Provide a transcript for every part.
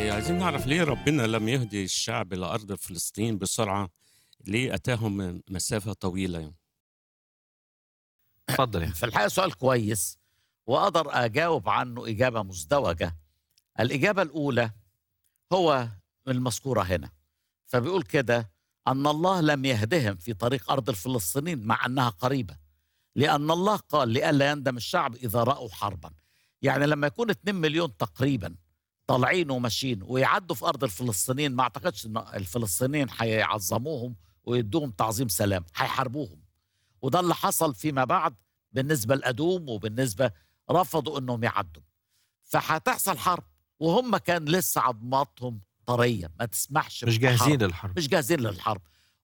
إيه، عايزين نعرف ليه ربنا لم يهدي الشعب لأرض فلسطين بسرعة ليه أتاهم مسافة طويلة يعني اتفضل يا في الحقيقة سؤال كويس وأقدر أجاوب عنه إجابة مزدوجة الإجابة الأولى هو المذكورة هنا فبيقول كده أن الله لم يهدهم في طريق أرض الفلسطينيين مع أنها قريبة لأن الله قال لئلا يندم الشعب إذا رأوا حربا يعني لما يكون 2 مليون تقريبا طالعين وماشيين ويعدوا في أرض الفلسطينيين ما أعتقدش أن الفلسطينيين هيعظموهم ويدوهم تعظيم سلام هيحاربوهم وده اللي حصل فيما بعد بالنسبة لأدوم وبالنسبة رفضوا أنهم يعدوا فهتحصل حرب وهم كان لسه عظماتهم طرية ما تسمحش مش بحرب. جاهزين للحرب مش جاهزين للحرب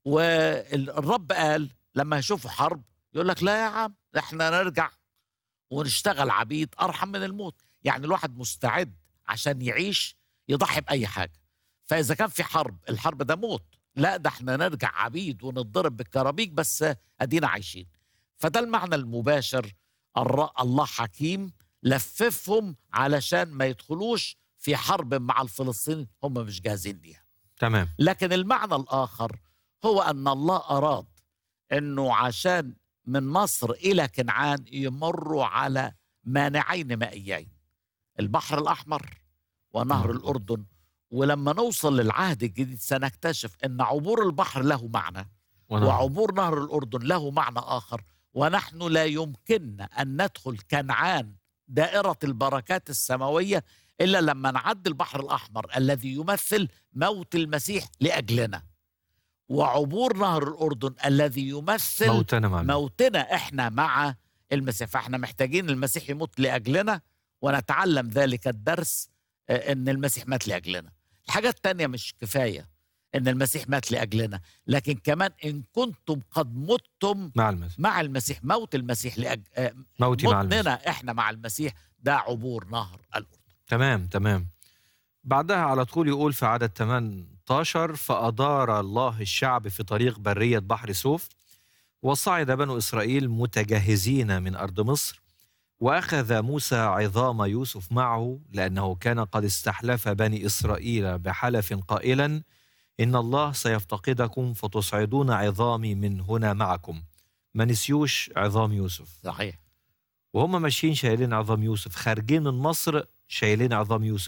والرب قال لما يشوفوا حرب يقول لك لا يا عم احنا نرجع ونشتغل عبيد ارحم من الموت يعني الواحد مستعد عشان يعيش يضحي باي حاجه فاذا كان في حرب الحرب ده موت لا ده احنا نرجع عبيد ونتضرب بالكرابيك بس ادينا عايشين فده المعنى المباشر الر- الله حكيم لففهم علشان ما يدخلوش في حرب مع الفلسطينيين هم مش جاهزين ليها تمام لكن المعنى الآخر هو أن الله أراد أنه عشان من مصر إلى كنعان يمروا على مانعين مائيين البحر الأحمر ونهر نعم. الأردن ولما نوصل للعهد الجديد سنكتشف أن عبور البحر له معنى ونعم. وعبور نهر الأردن له معنى آخر ونحن لا يمكننا أن ندخل كنعان دائرة البركات السماوية إلا لما نعدي البحر الأحمر الذي يمثل موت المسيح لأجلنا وعبور نهر الأردن الذي يمثل موتنا مع الموت. موتنا إحنا مع المسيح فإحنا محتاجين المسيح يموت لأجلنا ونتعلم ذلك الدرس آه، إن المسيح مات لأجلنا الحاجة التانية مش كفاية إن المسيح مات لأجلنا لكن كمان إن كنتم قد متم مع المسيح مع المسيح موت المسيح لأج... آه، موتي مع المسيح موتنا إحنا مع المسيح ده عبور نهر الأردن تمام تمام بعدها على طول يقول في عدد 18 فأدار الله الشعب في طريق برية بحر سوف وصعد بنو إسرائيل متجهزين من أرض مصر وأخذ موسى عظام يوسف معه لأنه كان قد استحلف بني إسرائيل بحلف قائلا إن الله سيفتقدكم فتصعدون عظامي من هنا معكم ما نسيوش عظام يوسف صحيح وهم ماشيين شايلين عظام يوسف خارجين من مصر شايلين عظام يوسف